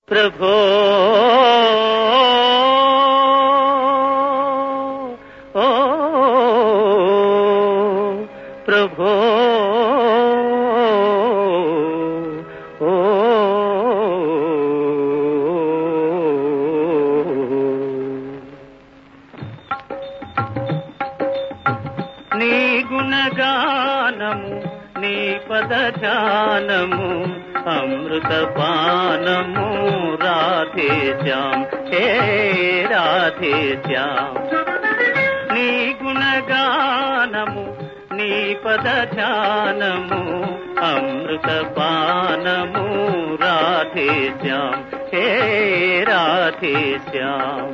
ప్రభో ఓ ప్రభో ఓ నీ గుణగానము నీ పద ధ్యానము అమృత పానము రాధే శ్యాం హే రాధే శ్యాం నీ గుణగానము నీ పద ధ్యానము అమృత పానము రాధే శ్యాం హే రాధే శ్యాం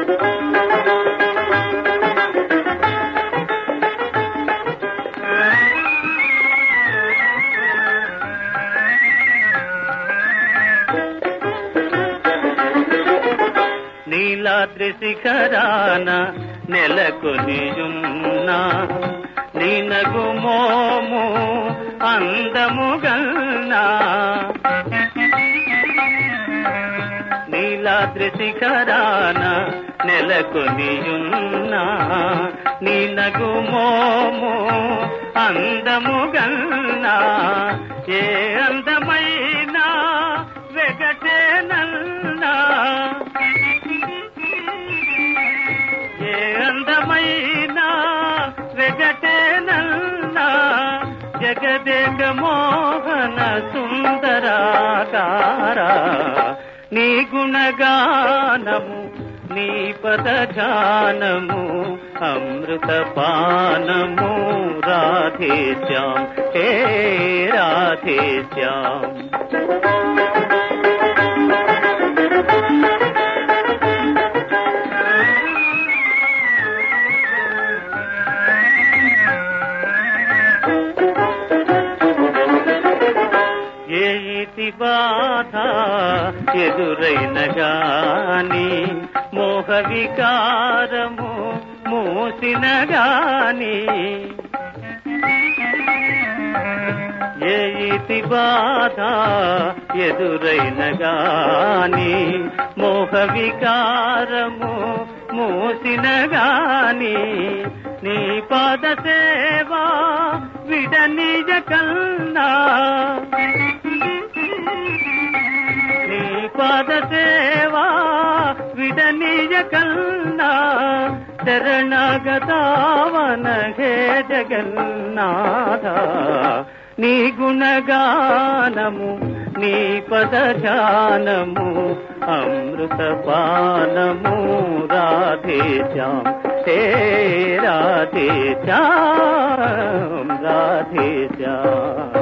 నీలాద్రి శిఖరాన నెలకొనియున్నా నీనగు మోము అందము గల్నా నీలాద్రి శిఖరాన నెలకొనియున్నా నీనగు మోము అందము గల్నా ఏ అందమైనా వెగటేనల్నా ఏ అందమైనా వెగటేనల్నా జగదేక మోహన సుందరాకార నీ గుణగానము నీ పద ధ్యానము అమృత పానము రాధే శ్యాం హే రాధే శ్యాం ఏ ఇతి బాధ ఎదురైన గాని మోహ వికారము మూసిన గాని ఏ ఇతి బాధ ఎదురైన గాని మోహ వికారము మూసిన గాని నీ పాద సేవా విడనిజ కన్నా నీ పాద సేవా విడనిజ కన్నా శరణగతావన హే జగన్నాథ నీ గుణగానము నీ పద ధ్యానము అమృత పానము రాధే శ్యాం హే రాధే శ్యాం రాధే శ్యాం